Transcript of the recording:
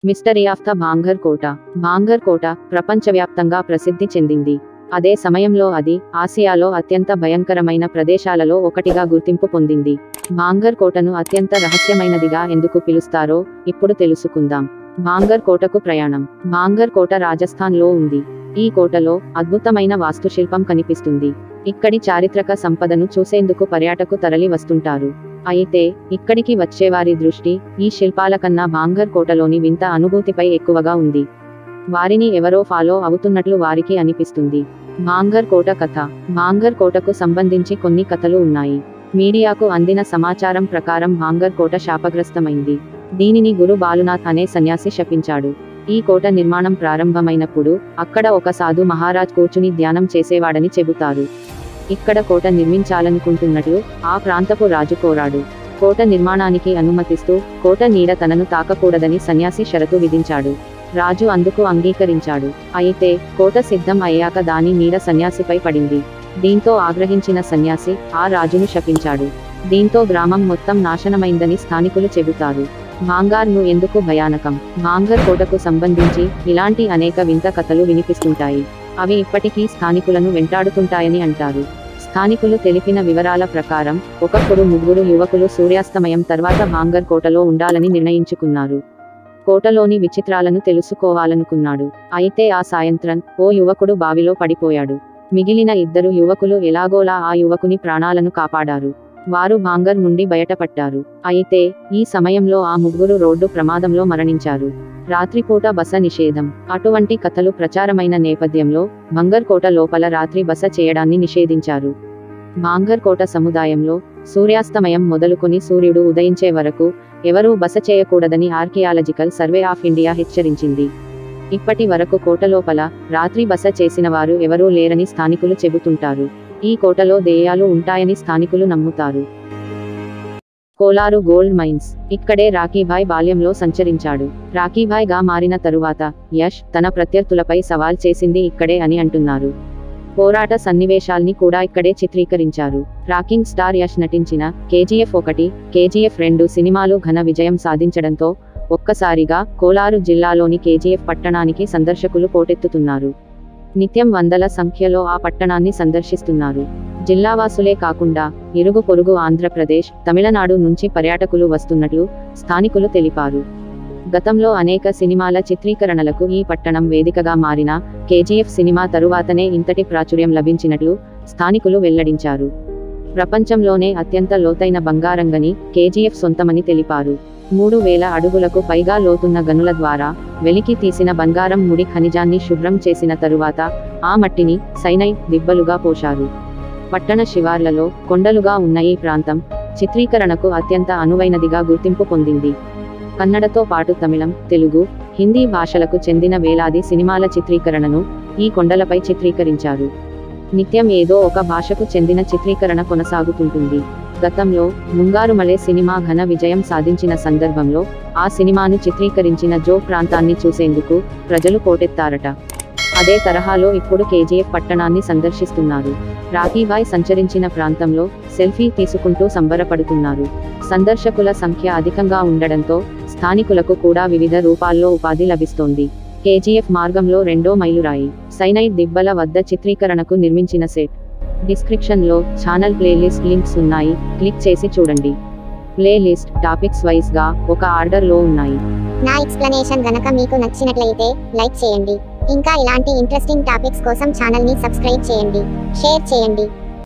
mystery of the Bhangarh కోట భాంగర్ కోట ప్రపంచవ్యాప్తంగా ప్రసిద్ధి చెందింది అదే సమయంలో అది ఆసియాలో అత్యంత భయంకరమైన ప్రదేశాలలో ఒకటిగా గుర్తింపు పొందింది భాంగర్ కోటను అత్యంత రహస్యమైనదిగా ఎందుకు పిలుస్తారో ఇప్పుడు తెలుసుకుందాం భాంగర్ కోటకు ప్రయాణం భాంగర్ కోట రాజస్థాన్లో ఉంది ఈ కోటలో అద్భుతమైన వాస్తుశిల్పం కనిపిస్తుంది ఇక్కడి చారిత్రక సంపదను చూసేందుకు పర్యాటకు తరలి వస్తుంటారు అయితే ఇక్కడికి వచ్చేవారి దృష్టి ఈ శిల్పాల కన్నా భాంగర్ కోటలోని వింత అనుభూతిపై ఎక్కువగా ఉంది వారిని ఎవరో ఫాలో అవుతున్నట్లు వారికి అనిపిస్తుంది మాంగర్ కోట కథ మాంగర్ కోటకు సంబంధించి కొన్ని కథలు ఉన్నాయి మీడియాకు అందిన సమాచారం ప్రకారం మాంగర్ కోట శాపగ్రస్తమైంది దీనిని గురు బాలునాథ్ అనే సన్యాసి శపించాడు ఈ కోట నిర్మాణం ప్రారంభమైనప్పుడు అక్కడ ఒక సాధు మహారాజ్ కూర్చుని ధ్యానం చేసేవాడని చెబుతారు ఇక్కడ కోట నిర్మించాలనుకుంటున్నట్లు ఆ ప్రాంతపు రాజు కోరాడు కోట నిర్మాణానికి అనుమతిస్తూ కోట నీడ తనను తాకకూడదని సన్యాసి షరతు విధించాడు రాజు అందుకు అంగీకరించాడు అయితే కోట సిద్ధం అయ్యాక దాని నీడ సన్యాసిపై పడింది దీంతో ఆగ్రహించిన సన్యాసి ఆ రాజును శపించాడు దీంతో గ్రామం మొత్తం నాశనమైందని స్థానికులు చెబుతారు మాంగార్ను ఎందుకు భయానకం మాంగర్ కోటకు సంబంధించి ఇలాంటి అనేక వింత కథలు వినిపిస్తుంటాయి అవి ఇప్పటికీ స్థానికులను వెంటాడుతుంటాయని అంటారు స్థానికులు తెలిపిన వివరాల ప్రకారం ఒకప్పుడు ముగ్గురు యువకులు సూర్యాస్తమయం తర్వాత మాంగర్ కోటలో ఉండాలని నిర్ణయించుకున్నారు కోటలోని విచిత్రాలను తెలుసుకోవాలనుకున్నాడు అయితే ఆ సాయంత్రం ఓ యువకుడు బావిలో పడిపోయాడు మిగిలిన ఇద్దరు యువకులు ఎలాగోలా ఆ యువకుని ప్రాణాలను కాపాడారు వారు భాంగర్ నుండి బయటపడ్డారు అయితే ఈ సమయంలో ఆ ముగ్గురు రోడ్డు ప్రమాదంలో మరణించారు రాత్రిపూట బస నిషేధం అటువంటి కథలు ప్రచారమైన నేపథ్యంలో మంగర్ కోట లోపల రాత్రి బస చేయడాన్ని నిషేధించారు మాంగర్ కోట సముదాయంలో సూర్యాస్తమయం మొదలుకొని సూర్యుడు ఉదయించే వరకు ఎవరూ బస చేయకూడదని ఆర్కియాలజికల్ సర్వే ఆఫ్ ఇండియా హెచ్చరించింది ఇప్పటి వరకు కోట లోపల రాత్రి బస చేసిన వారు ఎవరూ లేరని స్థానికులు చెబుతుంటారు ఈ కోటలో దెయ్యాలు ఉంటాయని స్థానికులు నమ్ముతారు కోలారు గోల్డ్ మైన్స్ ఇక్కడే రాకీభాయ్ బాల్యంలో సంచరించాడు రాకీభాయ్ గా మారిన తరువాత యష్ తన ప్రత్యర్థులపై సవాల్ చేసింది ఇక్కడే అని అంటున్నారు పోరాట సన్నివేశాల్ని కూడా ఇక్కడే చిత్రీకరించారు రాకింగ్ స్టార్ యష్ నటించిన కేజీఎఫ్ ఒకటి కేజీఎఫ్ రెండు సినిమాలు ఘన విజయం సాధించడంతో ఒక్కసారిగా కోలారు జిల్లాలోని కేజీఎఫ్ పట్టణానికి సందర్శకులు పోటెత్తుతున్నారు నిత్యం వందల సంఖ్యలో ఆ పట్టణాన్ని సందర్శిస్తున్నారు జిల్లావాసులే కాకుండా ఇరుగు పొరుగు ఆంధ్రప్రదేశ్ తమిళనాడు నుంచి పర్యాటకులు వస్తున్నట్లు స్థానికులు తెలిపారు గతంలో అనేక సినిమాల చిత్రీకరణలకు ఈ పట్టణం వేదికగా మారిన కేజీఎఫ్ సినిమా తరువాతనే ఇంతటి ప్రాచుర్యం లభించినట్లు స్థానికులు వెల్లడించారు ప్రపంచంలోనే అత్యంత లోతైన బంగారంగని కేజీఎఫ్ సొంతమని తెలిపారు మూడు వేల అడుగులకు పైగా లోతున్న గనుల ద్వారా వెలికి తీసిన బంగారం ముడి ఖనిజాన్ని శుభ్రం చేసిన తరువాత ఆ మట్టిని సైనైడ్ దిబ్బలుగా పోశారు పట్టణ శివార్లలో కొండలుగా ఉన్న ఈ ప్రాంతం చిత్రీకరణకు అత్యంత అనువైనదిగా గుర్తింపు పొందింది కన్నడతో పాటు తమిళం తెలుగు హిందీ భాషలకు చెందిన వేలాది సినిమాల చిత్రీకరణను ఈ కొండలపై చిత్రీకరించారు నిత్యం ఏదో ఒక భాషకు చెందిన చిత్రీకరణ కొనసాగుతుంటుంది గతంలో ముంగారుమలే సినిమా ఘన విజయం సాధించిన సందర్భంలో ఆ సినిమాను చిత్రీకరించిన జో ప్రాంతాన్ని చూసేందుకు ప్రజలు పోటెత్తారట అదే తరహాలో ఇప్పుడు కేజీఎఫ్ పట్టణాన్ని సందర్శిస్తున్నారు రాకీబాయ్ సంచరించిన ప్రాంతంలో సెల్ఫీ తీసుకుంటూ సంబరపడుతున్నారు సందర్శకుల సంఖ్య అధికంగా ఉండడంతో స్థానికులకు కూడా వివిధ రూపాల్లో ఉపాధి లభిస్తోంది కేజీఎఫ్ మార్గంలో రెండో మైలురాయి సైనైడ్ దిబ్బల వద్ద చిత్రీకరణకు నిర్మించిన సెట్ డిస్క్రిప్షన్లో ఛానల్ ప్లేలిస్ట్ లింక్స్ ఉన్నాయి క్లిక్ చేసి చూడండి ప్లేలిస్ట్ టాపిక్స్ వైజ్గా ఒక ఆర్డర్లో ఉన్నాయి నా ఎక్స్ప్లనేషన్ గనక మీకు నచ్చినట్లయితే లైక్ చేయండి ఇంకా ఇలాంటి ఇంట్రెస్టింగ్ టాపిక్స్ కోసం ఛానల్ని సబ్స్క్రైబ్ చేయండి షేర్ చేయండి